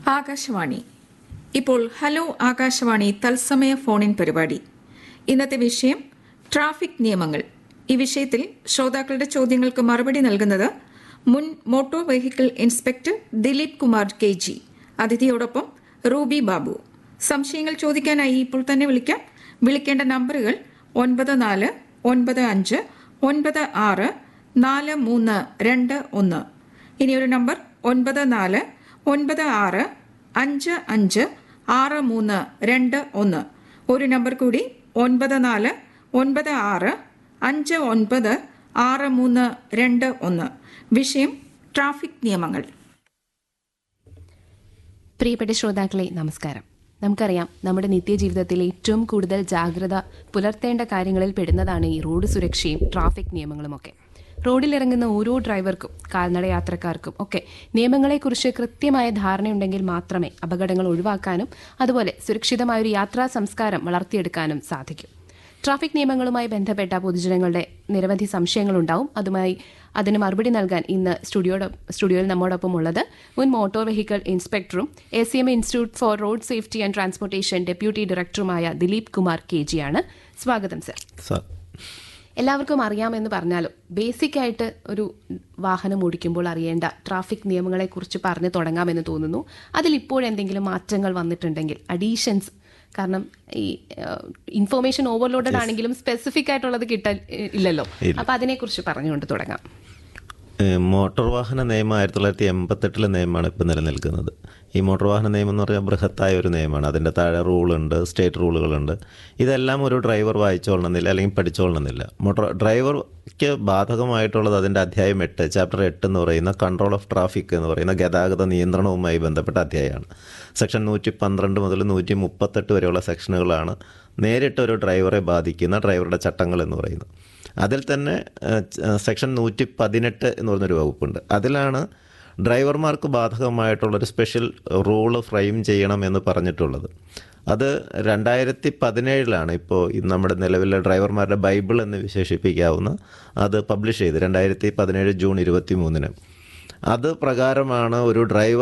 ആകാശവാണി ഇപ്പോൾ ഹലോ ആകാശവാണി തത്സമയ ഫോണിൻ പരിപാടി ഇന്നത്തെ വിഷയം ട്രാഫിക് നിയമങ്ങൾ ഈ വിഷയത്തിൽ ശ്രോതാക്കളുടെ ചോദ്യങ്ങൾക്ക് മറുപടി നൽകുന്നത് മുൻ motor vehicle inspector Dileep Kumar K G അതിഥിയോടൊപ്പം റൂബി ബാബു സംശയങ്ങൾ ചോദിക്കാനായി ഇപ്പോൾ തന്നെ വിളിക്കാം വിളിക്കേണ്ട നമ്പറുകൾ ഒൻപത് നാല് ഒൻപത് അഞ്ച് ഒൻപത് ആറ് നാല് മൂന്ന് രണ്ട് ഒന്ന് ഇനിയൊരു നമ്പർ ഒൻപത് നാല് ഒൻപത് ആറ് അഞ്ച് അഞ്ച് ആറ് മൂന്ന് രണ്ട് ഒന്ന് ഒരു നമ്പർ കൂടി ഒൻപത് നാല് ഒൻപത് ആറ് അഞ്ച് ഒൻപത് ആറ് മൂന്ന് രണ്ട് ഒന്ന് വിഷയം ട്രാഫിക് നിയമങ്ങൾ പ്രിയപ്പെട്ട ശ്രോതാക്കളെ നമസ്കാരം നമുക്കറിയാം നമ്മുടെ നിത്യജീവിതത്തിൽ ഏറ്റവും കൂടുതൽ ജാഗ്രത പുലർത്തേണ്ട കാര്യങ്ങളിൽ പെടുന്നതാണ് ഈ റോഡ് സുരക്ഷയും ട്രാഫിക് നിയമങ്ങളുമൊക്കെ റോഡിലിറങ്ങുന്ന ഓരോ ഡ്രൈവർക്കും കാൽനട യാത്രക്കാർക്കും ഒക്കെ നിയമങ്ങളെക്കുറിച്ച് കൃത്യമായ ധാരണയുണ്ടെങ്കിൽ മാത്രമേ അപകടങ്ങൾ ഒഴിവാക്കാനും അതുപോലെ സുരക്ഷിതമായ ഒരു യാത്രാ സംസ്കാരം വളർത്തിയെടുക്കാനും സാധിക്കൂ ട്രാഫിക് നിയമങ്ങളുമായി ബന്ധപ്പെട്ട പൊതുജനങ്ങളുടെ നിരവധി സംശയങ്ങളുണ്ടാവും അതുമായി അതിന് മറുപടി നൽകാൻ ഇന്ന് സ്റ്റുഡിയോയുടെ സ്റ്റുഡിയോയിൽ നമ്മോടൊപ്പം ഉള്ളത് മുൻ മോട്ടോർ വെഹിക്കിൾ ഇൻസ്പെക്ടറും A C M institute for road safety and transportation deputy ഡയറക്ടറുമായ ദിലീപ് കുമാർ കെ ജിയാണ് സ്വാഗതം സർ സർ എല്ലാവർക്കും അറിയാമെന്ന് പറഞ്ഞാലും ബേസിക് ആയിട്ട് ഒരു വാഹനം ഓടിക്കുമ്പോൾ അറിയേണ്ട ട്രാഫിക് നിയമങ്ങളെക്കുറിച്ച് പറഞ്ഞു തുടങ്ങാമെന്ന് തോന്നുന്നു അതിൽ ഇപ്പോഴെന്തെങ്കിലും മാറ്റങ്ങൾ വന്നിട്ടുണ്ടെങ്കിൽ അഡീഷൻസ് കാരണം ഈ ഇൻഫർമേഷൻ ഓവർലോഡഡ് ആണെങ്കിലും സ്പെസിഫിക് ആയിട്ടുള്ളത് കിട്ടാൻ ഏഹ്, ഇല്ലല്ലോ അപ്പൊ അതിനെക്കുറിച്ച് പറഞ്ഞുകൊണ്ട് തുടങ്ങാം ഏഹ് മോട്ടോർ വാഹന നിയമം ആയിരത്തി തൊള്ളായിരത്തി എൺപത്തെട്ടിലെ നിയമമാണ് ഇപ്പോൾ നിലനിൽക്കുന്നത് ഈ മോട്ടോർ വാഹന നിയമം എന്ന് പറഞ്ഞാൽ ബൃഹത്തായ ഒരു നിയമമാണ് അതിൻ്റെ താഴെ റൂളുണ്ട് സ്റ്റേറ്റ് റൂളുകളുണ്ട് ഇതെല്ലാം ഒരു ഡ്രൈവർ വായിച്ചോളണമെന്നില്ല അല്ലെങ്കിൽ പഠിച്ചോളണമെന്നില്ല മോട്ടോർ ഡ്രൈവർക്ക് ബാധകമായിട്ടുള്ളത് അതിൻ്റെ അധ്യായം എട്ട് ചാപ്റ്റർ എട്ട് എന്ന് പറയുന്ന കൺട്രോൾ ഓഫ് ട്രാഫിക് എന്ന് പറയുന്ന ഗതാഗത നിയന്ത്രണവുമായി ബന്ധപ്പെട്ട അധ്യായമാണ് സെക്ഷൻ നൂറ്റി പന്ത്രണ്ട് മുതൽ നൂറ്റി മുപ്പത്തെട്ട് വരെയുള്ള സെക്ഷനുകളാണ് നേരിട്ട് ഒരു ഡ്രൈവറെ ബാധിക്കുന്ന ഡ്രൈവറുടെ ചട്ടങ്ങൾ എന്ന് പറയുന്നത് അതിൽ തന്നെ ഏഹ്, ച- സെക്ഷൻ നൂറ്റി പതിനെട്ട് എന്ന് പറഞ്ഞൊരു വകുപ്പുണ്ട് അതിലാണ് ഡ്രൈവർമാർക്ക് ബാധകമായിട്ടുള്ളൊരു സ്പെഷ്യൽ റൂള് ഫ്രെയിം ചെയ്യണം എന്ന് പറഞ്ഞിട്ടുള്ളത് അത് രണ്ടായിരത്തി പതിനേഴിലാണ് ഇപ്പോൾ ഈ നമ്മുടെ നിലവിലെ ഡ്രൈവർമാരുടെ ബൈബിൾ എന്ന് വിശേഷിപ്പിക്കാവുന്ന അത് പബ്ലിഷ് ചെയ്ത് രണ്ടായിരത്തി പതിനേഴ് ജൂൺ ഇരുപത്തി മൂന്നിന് അത് പ്രകാരമാണ് ഒരു ഡ്രൈവർ